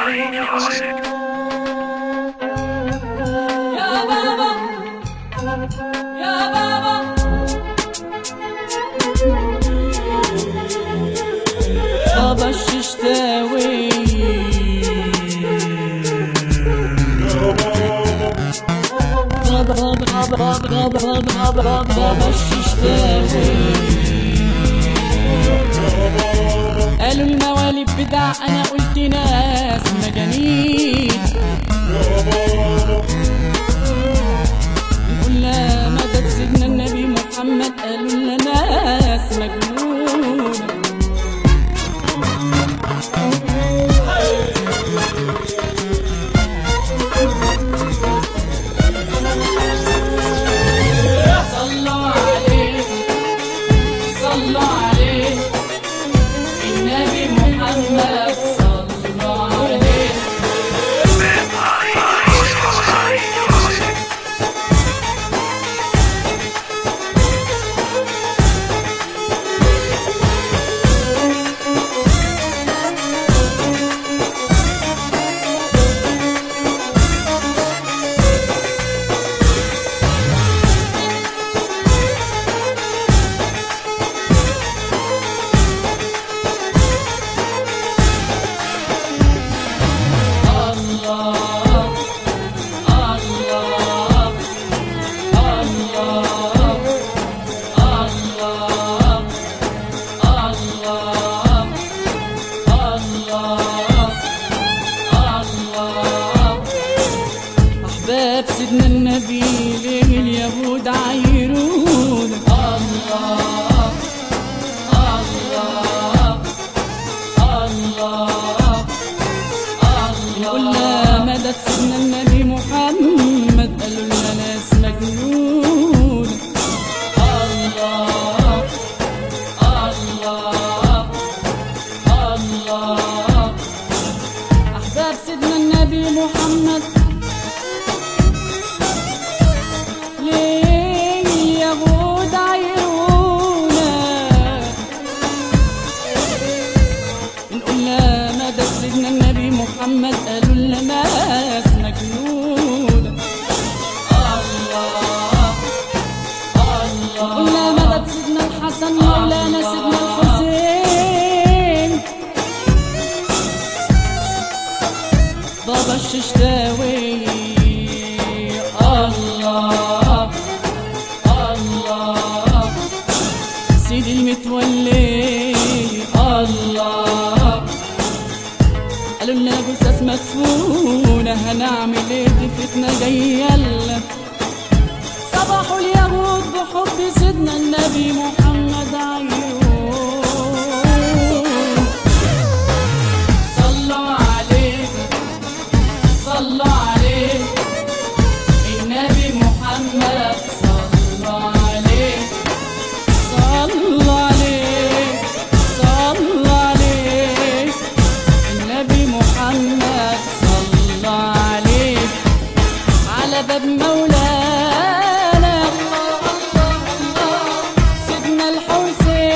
يا بابا يا بابا بابا الششتاوي بابا بابا بابا بابا بابا بابا الششتاوي قالوا الموالد بدع انا قلت ناس مجانين قلنا مدد سيدنا النبي محمد قالوا لنا ناس مجنون صلوا عليه صلوا عليه النبي محمد صلوا عليه الله الله الله الله الله الله الله أحباب سيدنا النبي ليه اليهود عايرون الله الله الله قلنا مدد سيدنا النبي محمد قالوا لنا ناس مجنون الله الله الله أحباب سيدنا النبي محمد ليه اليهود عيرونا نقول لا مدد سيدنا النبي محمد قالوا لنا ناس مجنونة الله الله قلنا مدد سيدنا الحسن مولانا سيدنا الحسين بابا الششتاوي الله الله سيدي المتولي الله قالوا لنا جثث مدفونة هنعمل ايه دي فتنة جاية لنا صبحوا اليهود بحب سيدنا النبي محمد عيون صلوا عليه صلوا عليه النبي محمد صلوا عليه صلوا عليه صلوا عليه النبي محمد صلى عليه على باب مولانا سيدنا الحسين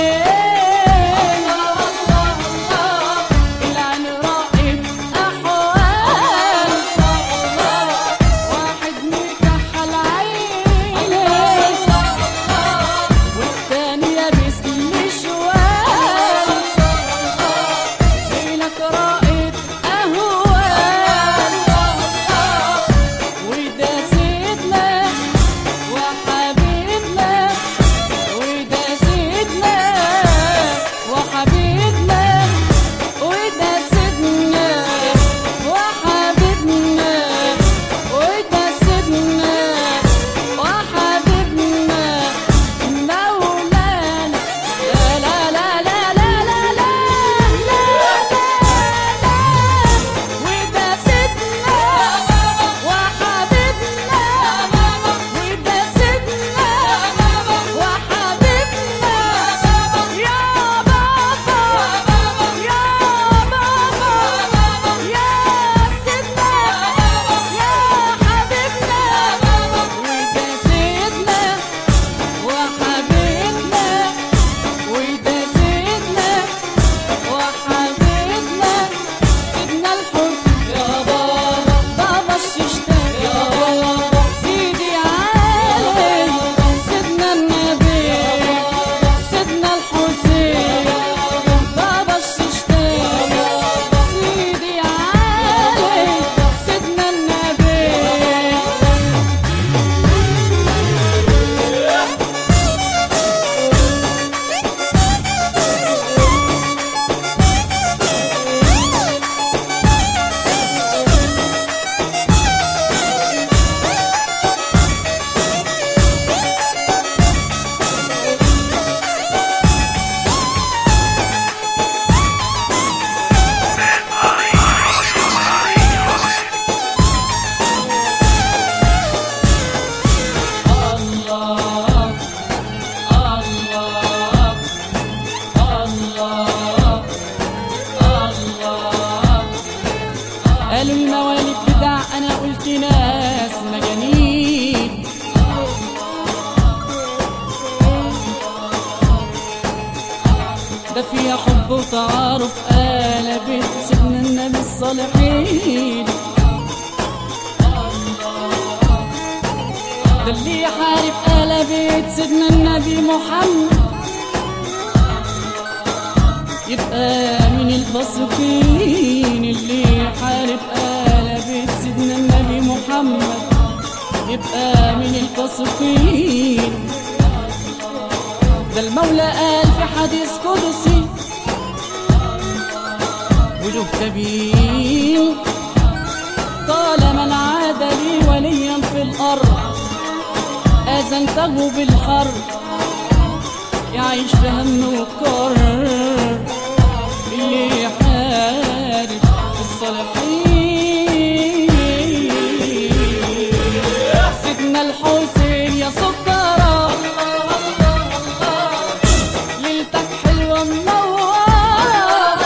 قالوا الموالد بدع انا قلت ناس مجانين ده فيها حب وتعارف قلبت سيدنا النبي الصالحين ده اللي يحارب قلبت سيدنا النبي محمد يبقى من الفاسقين اللي يحارب قلبت سيدنا النبي محمد يبقى من الفاسقين ده المولى قال في حديث قدسي وجوه كبير قال من عاد لي وليا في الأرض آذنته بالحرب يعيش في هم وكرر اللي يحارب الصالحين سيدنا الحسين يا سكرة ليلتك حلوة منورة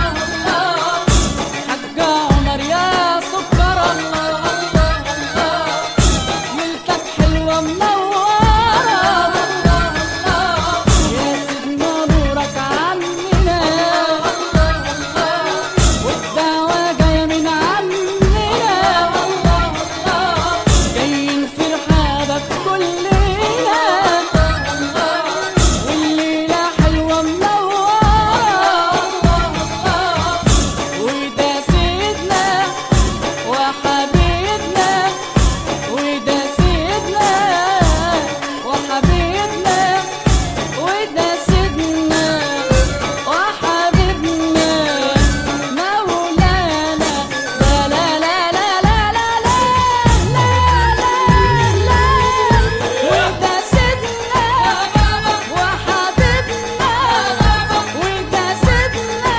حاج عمر يا سكرة ليلتك حلوة منورة يا سيدنا نورك عمنا والدعوة جاية من عمنا جايين في رحابك كلنا والليلة حلوة منورة وده سيدنا وحبيبنا وده سيدنا وحبيبنا وده سيدنا وحبيبنا مولانا لا لا لا لا لا لا لا لا لا وده سيدنا وحبيبنا وده سيدنا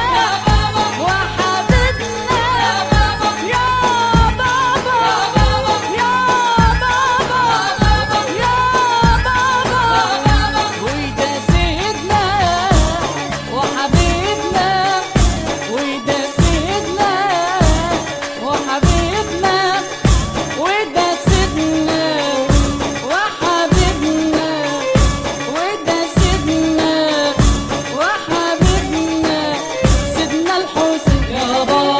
وحبيبنا يا بابا يا بابا يا بابا وده سيدنا وحبيبنا وده سيدنا وحبيبنا وده سيدنا وحبيبنا وده سيدنا وحبيبنا سيدنا الحسين يا بابا